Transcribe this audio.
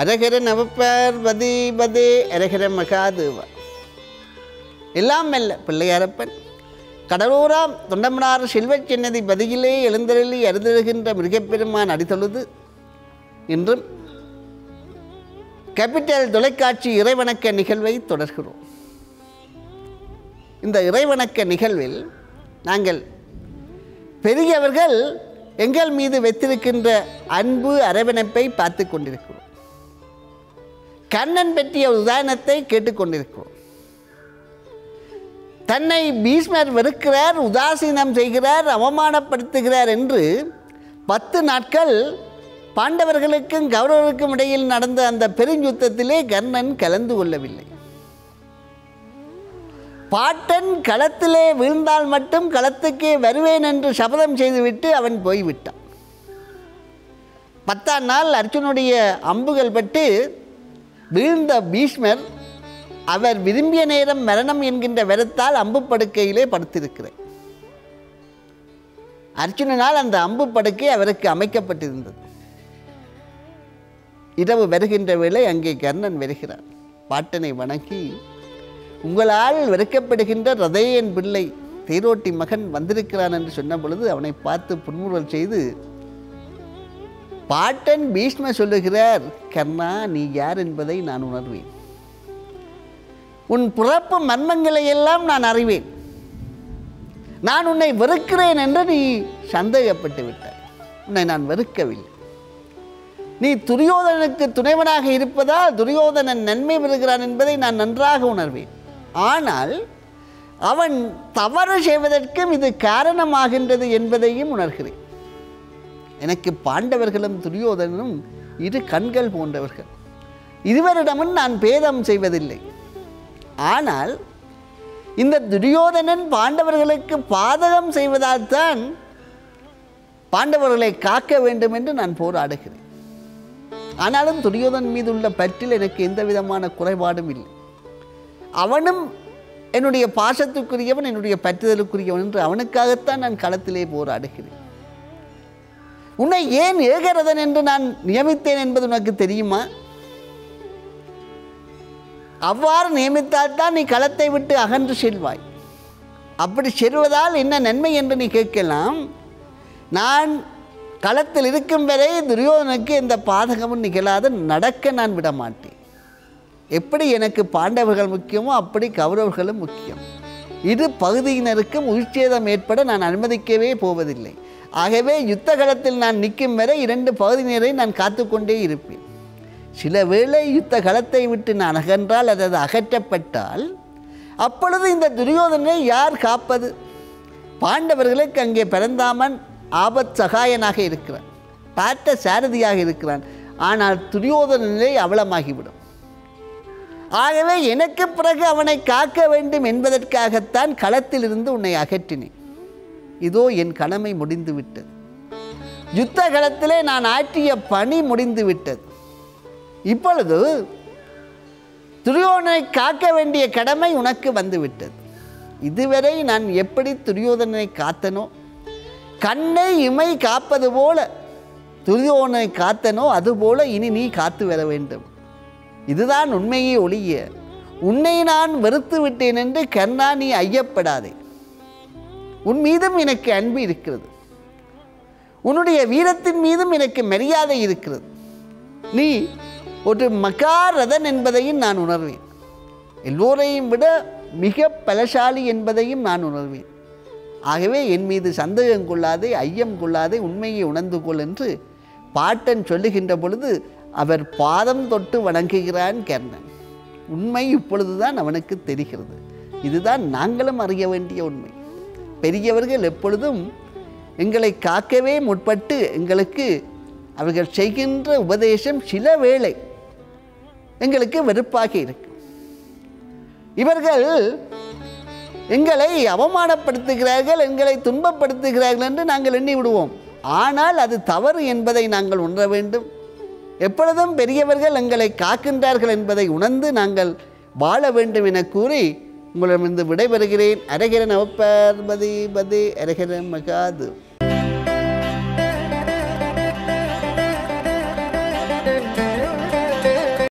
அரகர நவப்பர் பதி பதே அரகர மகாதேவா எல்லாம் மெல்ல பிள்ளையாரப்பன் கடலூராம் தொண்டமனார் செல்வச் சென்னதி பதியிலே எழுந்தருளி அருந்தழுகின்ற மிருகப்பெருமான் அடித்தொழுது இன்றும் கேபிட்டல் தொலைக்காட்சி இறைவணக்க நிகழ்வை தொடர்கிறோம் இந்த இறைவணக்க நிகழ்வில் நாங்கள் பெரியவர்கள் எங்கள் மீது வைத்திருக்கின்ற அன்பு அரவணைப்பை பார்த்து கொண்டிருக்கிறோம் கண்ணன் பற்றிய உதாரணத்தை கேட்டுக்கொண்டிருக்கிறோம் தன்னை பீஷ்மர் வெறுக்கிறார் உதாசீனம் செய்கிறார் அவமானப்படுத்துகிறார் என்று பத்து நாட்கள் பாண்டவர்களுக்கும் கௌரவருக்கும் இடையில் நடந்த அந்த பெருஞ்சுத்தத்திலே கர்ணன் கலந்து கொள்ளவில்லை பாட்டன் களத்திலே வீழ்ந்தால் மட்டும் களத்துக்கே வருவேன் என்று சபதம் செய்துவிட்டு அவன் போய்விட்டான் பத்தாம் நாள் அர்ஜுனுடைய அம்புகள் பட்டு வீழ்ந்த பீஷ்மர் அவர் விரும்பிய நேரம் மரணம் என்கின்ற வெறத்தால் அம்பு படுக்கையிலே படுத்திருக்கிறார் அர்ஜுனனால் அந்த அம்பு படுக்கை அவருக்கு அமைக்கப்பட்டிருந்தது இரவு வருகின்ற வேளை அங்கே கர்ணன் வருகிறார் பாட்டனை வணங்கி உங்களால் வெறுக்கப்படுகின்ற ரதையன் பிள்ளை தேரோட்டி மகன் வந்திருக்கிறான் என்று சொன்ன பொழுது அவனை பார்த்து புன்முறுவல் செய்து பாட்டன் பீஷ்ம சொல்லுகிறார் கர்ணா நீ யார் என்பதை நான் உணர்வேன் உன் பிறப்பு மர்மங்களை எல்லாம் நான் அறிவேன் நான் உன்னை வெறுக்கிறேன் என்று நீ சந்தேகப்பட்டு விட்டாய் உன்னை நான் வெறுக்கவில்லை நீ துரியோதனனுக்கு துணைவனாக இருப்பதால் துரியோதனன் நன்மை பெறுகிறான் என்பதை நான் நன்றாக உணர்வேன் ஆனால் அவன் தவறு செய்வதற்கும் இது காரணமாகின்றது என்பதையும் உணர்கிறேன் எனக்கு பாண்டவர்களும் துரியோதனனும் இரு கண்கள் போன்றவர்கள் இருவரிடமும் நான் பேதம் செய்வதில்லை ஆனால் இந்த துரியோதனன் பாண்டவர்களுக்கு பாதகம் செய்வதால் தான் பாண்டவர்களை காக்க வேண்டும் என்று நான் போராடுகிறேன் ஆனாலும் துரியோதன் மீது உள்ள பற்றில் எனக்கு எந்த விதமான குறைபாடும் இல்லை அவனும் என்னுடைய பாசத்துக்குரியவன் என்னுடைய பற்றுதலுக்குரியவன் என்று அவனுக்காகத்தான் நான் களத்திலே போராடுகிறேன் உன்னை ஏன் ஏகரதன் என்று நான் நியமித்தேன் என்பது உனக்கு தெரியுமா அவ்வாறு நியமித்தால்தான் நீ களத்தை விட்டு அகன்று செல்வாய் அப்படி செல்வதால் என்ன நன்மை என்று நீ கேட்கலாம் நான் களத்தில் இருக்கும் வரை துரியோதனுக்கு எந்த பாதகமும் நிகழாத நடக்க நான் விட மாட்டேன் எப்படி எனக்கு பாண்டவர்கள் முக்கியமோ அப்படி கௌரவர்களும் முக்கியம் இரு பகுதியினருக்கும் உயிர்ச்சேதம் ஏற்பட நான் அனுமதிக்கவே போவதில்லை ஆகவே யுத்த களத்தில் நான் நிற்கும் வரை இரண்டு பகுதியினரை நான் காத்துக்கொண்டே இருப்பேன் சில வேளை யுத்த களத்தை விட்டு நான் அகன்றால் அல்லது அகற்றப்பட்டால் அப்பொழுது இந்த துரியோதனை யார் காப்பது பாண்டவர்களுக்கு அங்கே பிறந்தாமன் ஆபத் சகாயனாக இருக்கிறான் பார்த்த சாரதியாக இருக்கிறான் ஆனால் துரியோதன நிலை அவலமாகிவிடும் ஆகவே எனக்கு பிறகு அவனை காக்க வேண்டும் என்பதற்காகத்தான் களத்திலிருந்து உன்னை அகற்றினேன் இதோ என் கடமை முடிந்து விட்டது யுத்த களத்திலே நான் ஆற்றிய பணி முடிந்து விட்டது இப்பொழுது துரியோதனை காக்க வேண்டிய கடமை உனக்கு வந்துவிட்டது இதுவரை நான் எப்படி துரியோதனை காத்தனோ கண்ணை இமை காப்பது போல துரியோதனை காத்தனோ அதுபோல இனி நீ காத்து வர வேண்டும் இதுதான் உண்மையே ஒழிய உன்னை நான் வெறுத்து விட்டேன் என்று கண்ணா நீ ஐயப்படாதே உன் மீதும் எனக்கு அன்பு இருக்கிறது உன்னுடைய வீரத்தின் மீதும் எனக்கு மரியாதை இருக்கிறது நீ ஒரு மகாரதன் என்பதையும் நான் உணர்வேன் எல்லோரையும் விட மிக பலசாலி என்பதையும் நான் உணர்வேன் ஆகவே என் மீது சந்தேகம் கொள்ளாதே ஐயம் கொள்ளாதே உண்மையை உணர்ந்து கொள் என்று பாட்டன் சொல்லுகின்ற பொழுது அவர் பாதம் தொட்டு வணங்குகிறான் கர்ணன் உண்மை இப்பொழுதுதான் அவனுக்கு தெரிகிறது இதுதான் நாங்களும் அறிய வேண்டிய உண்மை பெரியவர்கள் எப்பொழுதும் எங்களை காக்கவே முற்பட்டு எங்களுக்கு அவர்கள் செய்கின்ற உபதேசம் சில வேளை எங்களுக்கு வெறுப்பாக இருக்கும் இவர்கள் எங்களை அவமானப்படுத்துகிறார்கள் எங்களை துன்பப்படுத்துகிறார்கள் என்று நாங்கள் எண்ணி விடுவோம் ஆனால் அது தவறு என்பதை நாங்கள் உணர வேண்டும் எப்பொழுதும் பெரியவர்கள் எங்களை காக்கின்றார்கள் என்பதை உணர்ந்து நாங்கள் வாழ வேண்டும் என கூறி உங்களிடமிருந்து விடைபெறுகிறேன் அரகிர நவப்பதி பதி அரகிர மகாது Thank you.